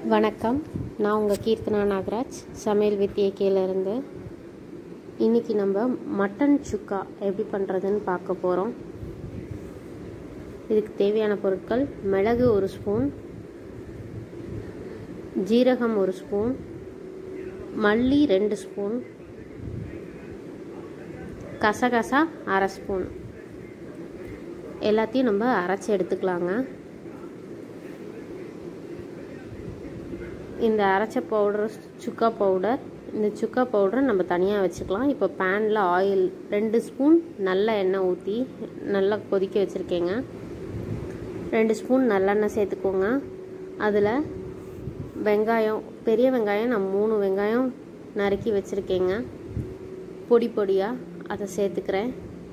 வணக்கம் நான் உங்கள் கீர்த்தனா நாகராஜ் சமையல் வித் ஏகேலேருந்து இன்றைக்கி நம்ம மட்டன் சுக்கா எப்படி பண்ணுறதுன்னு பார்க்க போகிறோம் இதுக்கு தேவையான பொருட்கள் மிளகு ஒரு ஸ்பூன் ஜீரகம் ஒரு ஸ்பூன் மல்லி ரெண்டு ஸ்பூன் கசகசா அரை ஸ்பூன் எல்லாத்தையும் நம்ம அரைச்சி எடுத்துக்கலாங்க இந்த அரைச்ச பவுடர் சுக்கா பவுடர் இந்த சுக்கா பவுடரை நம்ம தனியாக வச்சுக்கலாம் இப்போ பேனில் ஆயில் ரெண்டு ஸ்பூன் நல்ல எண்ணெய் ஊற்றி நல்லா கொதிக்க வச்சுருக்கேங்க ரெண்டு ஸ்பூன் நல்லெண்ணெய் சேர்த்துக்கோங்க அதில் வெங்காயம் பெரிய வெங்காயம் நான் மூணு வெங்காயம் நறுக்கி வச்சுருக்கேங்க பொடி பொடியாக அதை சேர்த்துக்கிறேன்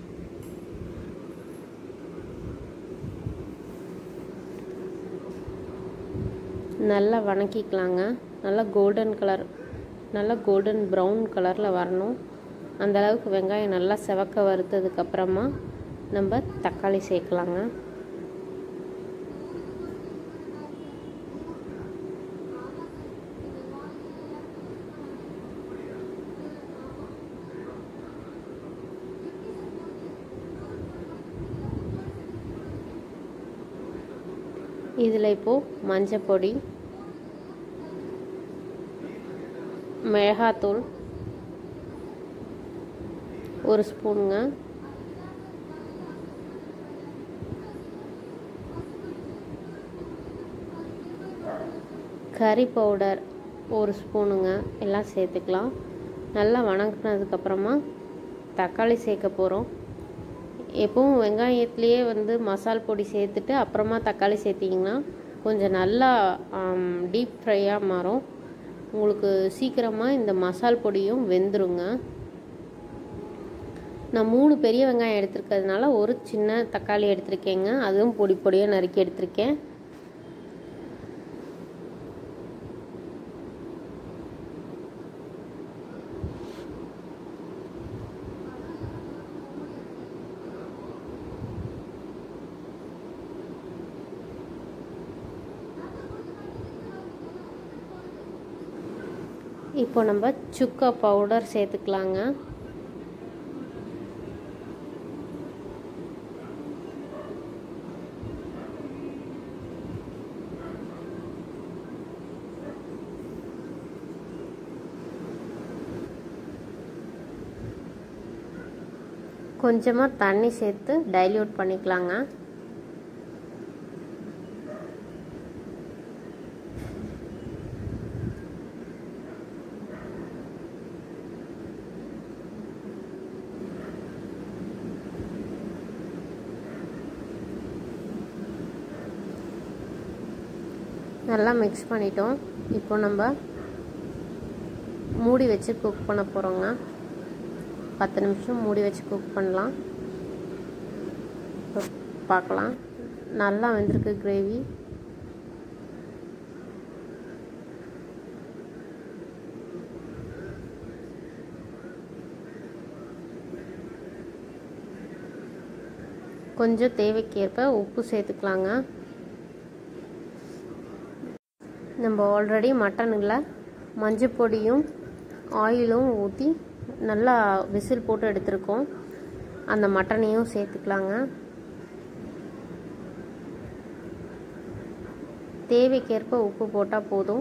நல்லா வணக்கிக்கலாங்க நல்லா கோல்டன் கலர் நல்லா கோல்டன் ப்ரௌன் கலரில் வரணும் அந்த அளவுக்கு வெங்காயம் நல்லா செவக்க வறுத்ததுக்கப்புறமா நம்ம தக்காளி சேர்க்கலாங்க இதில் இப்போது மஞ்சள் பொடி மிளகாத்தூள் ஒரு ஸ்பூனுங்க கறி பவுடர் ஒரு ஸ்பூனுங்க எல்லாம் சேர்த்துக்கலாம் நல்லா வணங்கினதுக்கப்புறமா தக்காளி சேர்க்க போகிறோம் எப்பவும் வெங்காயத்துலேயே வந்து மசால் பொடி சேர்த்துட்டு அப்புறமா தக்காளி சேர்த்திங்கன்னா கொஞ்சம் நல்லா டீப் ஃப்ரையாக மாறும் உங்களுக்கு சீக்கிரமாக இந்த மசால் பொடியும் வெந்துருங்க நான் மூணு பெரிய வெங்காயம் எடுத்துருக்கிறதுனால ஒரு சின்ன தக்காளி எடுத்திருக்கேங்க அதுவும் பொடி பொடியாக நறுக்கி எடுத்திருக்கேன் இப்போ நம்ம சுக்கா பவுடர் சேர்த்துக்கலாங்க கொஞ்சமாக தண்ணி சேர்த்து டைல்யூட் பண்ணிக்கலாங்க நல்லா மிக்ஸ் பண்ணிட்டோம் இப்போ நம்ம மூடி வச்சு குக் பண்ண போகிறோங்க பத்து நிமிஷம் மூடி வச்சு குக் பண்ணலாம் பார்க்கலாம் நல்லா வெந்திருக்கு கிரேவி கொஞ்சம் தேவைக்கேற்ப உப்பு சேர்த்துக்கலாங்க நம்ம ஆல்ரெடி மட்டனில் மஞ்சள் பொடியும் ஆயிலும் ஊற்றி நல்லா விசில் போட்டு எடுத்திருக்கோம் அந்த மட்டனையும் சேர்த்துக்கலாங்க தேவைக்கேற்ப உப்பு போட்டால் போதும்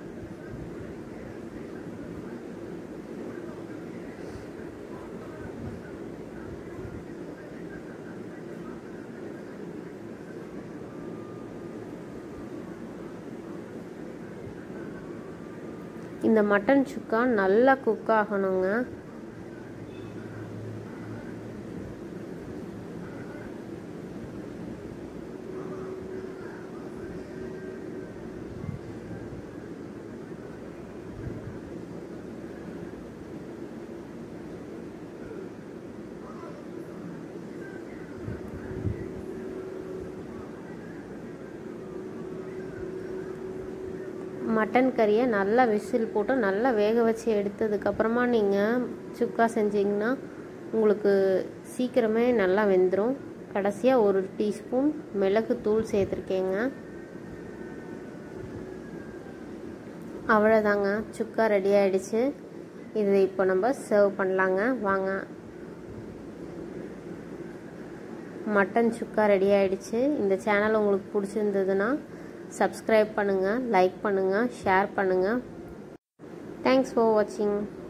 இந்த மட்டன் சுக்கா நல்லா குக் ஆகணுங்க மட்டன் கறியை நல்லா விசில் போட்டு நல்லா வேக வச்சு எடுத்ததுக்கப்புறமா நீங்கள் சுக்கா செஞ்சிங்கன்னா உங்களுக்கு சீக்கிரமே நல்லா வெந்துடும் கடைசியாக ஒரு டீஸ்பூன் மிளகு தூள் சேர்த்துருக்கேங்க அவ்வளோதாங்க சுக்கா ரெடி ஆகிடுச்சு இது இப்போ நம்ம சர்வ் பண்ணலாங்க வாங்க மட்டன் சுக்கா ரெடி ஆகிடுச்சு இந்த சேனல் உங்களுக்கு பிடிச்சிருந்ததுன்னா சப்ஸ்கிரைப் பண்ணுங்கள் லைக் பண்ணுங்கள் ஷேர் பண்ணுங்கள் தேங்க்ஸ் ஃபார் வாட்சிங்